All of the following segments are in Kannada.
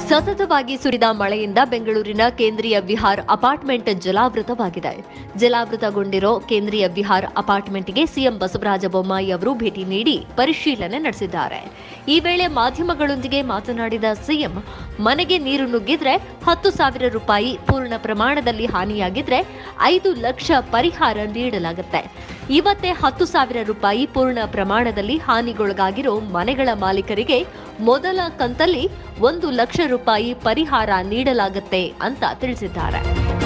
ಸತತವಾಗಿ ಸುರಿದ ಮಳೆಯಿಂದ ಬೆಂಗಳೂರಿನ ಕೇಂದ್ರೀಯ ವಿಹಾರ್ ಅಪಾರ್ಟ್ಮೆಂಟ್ ಜಲಾವೃತವಾಗಿದೆ ಜಲಾವೃತಗೊಂಡಿರೋ ಕೇಂದ್ರೀಯ ವಿಹಾರ್ ಅಪಾರ್ಟ್ಮೆಂಟ್ಗೆ ಸಿಎಂ ಬಸವರಾಜ ಬೊಮ್ಮಾಯಿ ಅವರು ಭೇಟಿ ನೀಡಿ ಪರಿಶೀಲನೆ ನಡೆಸಿದ್ದಾರೆ ಈ ವೇಳೆ ಮಾಧ್ಯಮಗಳೊಂದಿಗೆ ಮಾತನಾಡಿದ ಸಿಎಂ ಮನೆಗೆ ನೀರು ನುಗ್ಗಿದ್ರೆ ಹತ್ತು ಸಾವಿರ ರೂಪಾಯಿ ಪೂರ್ಣ ಪ್ರಮಾಣದಲ್ಲಿ ಹಾನಿಯಾಗಿದ್ರೆ ಐದು ಲಕ್ಷ ಪರಿಹಾರ ನೀಡಲಾಗುತ್ತೆ ಇವತ್ತೇ ಹತ್ತು ಸಾವಿರ ರೂಪಾಯಿ ಪೂರ್ಣ ಪ್ರಮಾಣದಲ್ಲಿ ಹಾನಿಗೊಳಗಾಗಿರೋ ಮನೆಗಳ ಮಾಲೀಕರಿಗೆ ಮೊದಲ ಕಂತಲ್ಲಿ ಒಂದು ಲಕ್ಷ ರೂಪಾಯಿ ಪರಿಹಾರ ನೀಡಲಾಗುತ್ತೆ ಅಂತ ತಿಳಿಸಿದ್ದಾರೆ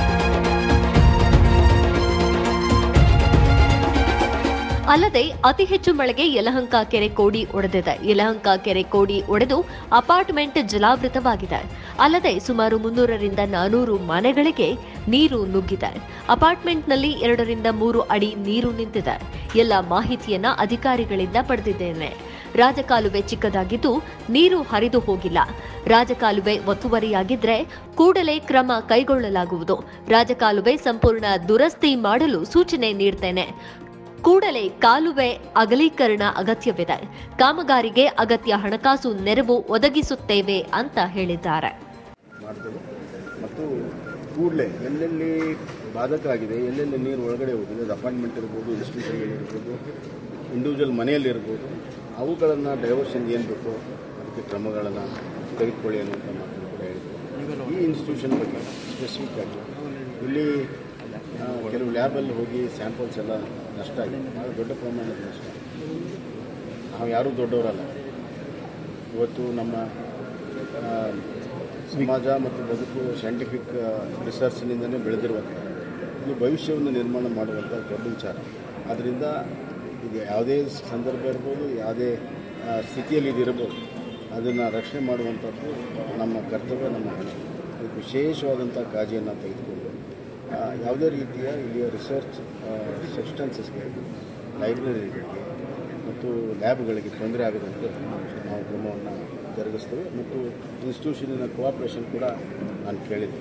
ಅಲ್ಲದೆ ಅತಿ ಹೆಚ್ಚು ಮಳೆಗೆ ಯಲಹಂಕ ಕೆರೆ ಕೋಡಿ ಒಡೆದಿದೆ ಯಲಹಂಕ ಕೆರೆ ಕೋಡಿ ಒಡೆದು ಅಪಾರ್ಟ್ಮೆಂಟ್ ಜಲಾವೃತವಾಗಿದೆ ಅಲ್ಲದೆ ಸುಮಾರು ಮುನ್ನೂರರಿಂದ ನಾನೂರು ಮನೆಗಳಿಗೆ ನೀರು ನುಗ್ಗಿದೆ ಅಪಾರ್ಟ್ಮೆಂಟ್ನಲ್ಲಿ ಎರಡರಿಂದ ಮೂರು ಅಡಿ ನೀರು ನಿಂತಿದೆ ಎಲ್ಲ ಮಾಹಿತಿಯನ್ನ ಅಧಿಕಾರಿಗಳಿಂದ ಪಡೆದಿದ್ದೇನೆ ರಾಜಕಾಲುವೆ ಚಿಕ್ಕದಾಗಿದ್ದು ನೀರು ಹರಿದು ಹೋಗಿಲ್ಲ ರಾಜಕಾಲುವೆ ಒತ್ತುವರಿಯಾಗಿದ್ರೆ ಕೂಡಲೇ ಕ್ರಮ ಕೈಗೊಳ್ಳಲಾಗುವುದು ರಾಜಕಾಲುವೆ ಸಂಪೂರ್ಣ ದುರಸ್ತಿ ಮಾಡಲು ಸೂಚನೆ ನೀಡ್ತೇನೆ ಕೂಡಲೇ ಕಾಲುವೆ ಅಗಲೀಕರಣ ಅಗತ್ಯವಿದೆ ಕಾಮಗಾರಿಗೆ ಅಗತ್ಯ ಹಣಕಾಸು ನೆರವು ಒದಗಿಸುತ್ತೇವೆ ಅಂತ ಹೇಳಿದ್ದಾರೆ ಮಾಡ್ತೇವೆ ಮತ್ತು ಕೂಡಲೇ ಎಲ್ಲೆಲ್ಲಿ ಬಾಧಕ ಆಗಿದೆ ಎಲ್ಲೆಲ್ಲಿ ನೀರು ಒಳಗಡೆ ಹೋಗಿದೆ ಅದು ಅಪಾರ್ಟ್ಮೆಂಟ್ ಇರ್ಬೋದು ಇನ್ಸ್ಟಿಟ್ಯೂಷನ್ಗಳಿರ್ಬೋದು ಇಂಡಿವಿಜುವಲ್ ಮನೆಯಲ್ಲಿರ್ಬೋದು ಅವುಗಳನ್ನು ಡೈವರ್ಷನ್ ಏನು ಬೇಕೋ ಅದಕ್ಕೆ ಕ್ರಮಗಳನ್ನು ತೆಗೆದುಕೊಳ್ಳಿ ಅನ್ನುವಂಥ ಮಾತನ್ನು ಕೂಡ ಹೇಳಿದ್ರು ಈ ಇನ್ಸ್ಟಿಟ್ಯೂಷನ್ ಬಗ್ಗೆ ಸ್ಪೆಸಿಫಿಕ್ ಆಗಿ ಇಲ್ಲಿ ಆ, ಕೆಲವು ಲ್ಯಾಬಲ್ಲಿ ಹೋಗಿ ಸ್ಯಾಂಪಲ್ಸ್ ಎಲ್ಲ ನಷ್ಟ ಆಗಿದೆ ಭಾಳ ದೊಡ್ಡ ಪ್ರಮಾಣದ ನಷ್ಟ ನಾವು ಯಾರೂ ದೊಡ್ಡವರಲ್ಲ ಇವತ್ತು ನಮ್ಮ ಆ, ಸಮಾಜ ಮತ್ತು ಬದುಕು ಸೈಂಟಿಫಿಕ್ ರಿಸರ್ಚ್ನಿಂದಲೇ ಬೆಳೆದಿರುವಂಥ ಇದು ಭವಿಷ್ಯವನ್ನು ನಿರ್ಮಾಣ ಮಾಡುವಂಥ ದೊಡ್ಡ ವಿಚಾರ ಆದ್ದರಿಂದ ಇದು ಯಾವುದೇ ಸಂದರ್ಭ ಇರ್ಬೋದು ಯಾವುದೇ ಆ, ಸ್ಥಿತಿಯಲ್ಲಿ ಇದು ಇರ್ಬೋದು ಅದನ್ನು ರಕ್ಷಣೆ ಮಾಡುವಂಥದ್ದು ನಮ್ಮ ಕರ್ತವ್ಯ ನಮ್ಮ ಹೊಣೆ ಇದಕ್ಕೆ ವಿಶೇಷವಾದಂಥ ಕಾಳಜಿಯನ್ನು ತೆಗೆದುಕೊಂಡು ಆ, ಯಾವುದೇ ರೀತಿಯ ಇಲ್ಲಿಯ ರಿಸರ್ಚ್ ಸಬ್ಸ್ಟೆನ್ಸಸ್ಗೆ ಲೈಬ್ರರಿಗಳಿಗೆ ಮತ್ತು ಲ್ಯಾಬ್ಗಳಿಗೆ ತೊಂದರೆ ಆಗದಂತೆ ನಾವು ಕ್ರಮವನ್ನು ಜರುಗಿಸ್ತೇವೆ ಮತ್ತು ಇನ್ಸ್ಟಿಟ್ಯೂಷನಿನ ಕೋಆಪ್ರೇಷನ್ ಕೂಡ ನಾನು ಕೇಳಿದ್ದೆ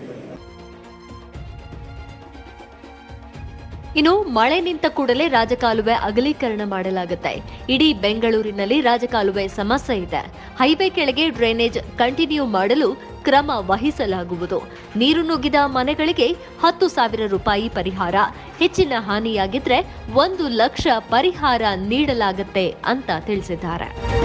ಇನ್ನು ಮಳೆ ನಿಂತ ಕೂಡಲೇ ರಾಜಕಾಲುವೆ ಅಗಲೀಕರಣ ಮಾಡಲಾಗುತ್ತೆ ಇಡೀ ಬೆಂಗಳೂರಿನಲ್ಲಿ ರಾಜಕಾಲುವೆ ಸಮಸ್ಯೆ ಇದೆ ಹೈವೇ ಕೆಳಗೆ ಡ್ರೈನೇಜ್ ಕಂಟಿನ್ಯೂ ಮಾಡಲು ಕ್ರಮ ವಹಿಸಲಾಗುವುದು ನೀರು ನುಗ್ಗಿದ ಮನೆಗಳಿಗೆ ಹತ್ತು ಸಾವಿರ ರೂಪಾಯಿ ಪರಿಹಾರ ಹೆಚ್ಚಿನ ಹಾನಿಯಾಗಿದ್ರೆ ಒಂದು ಲಕ್ಷ ಪರಿಹಾರ ನೀಡಲಾಗುತ್ತೆ ಅಂತ ತಿಳಿಸಿದ್ದಾರೆ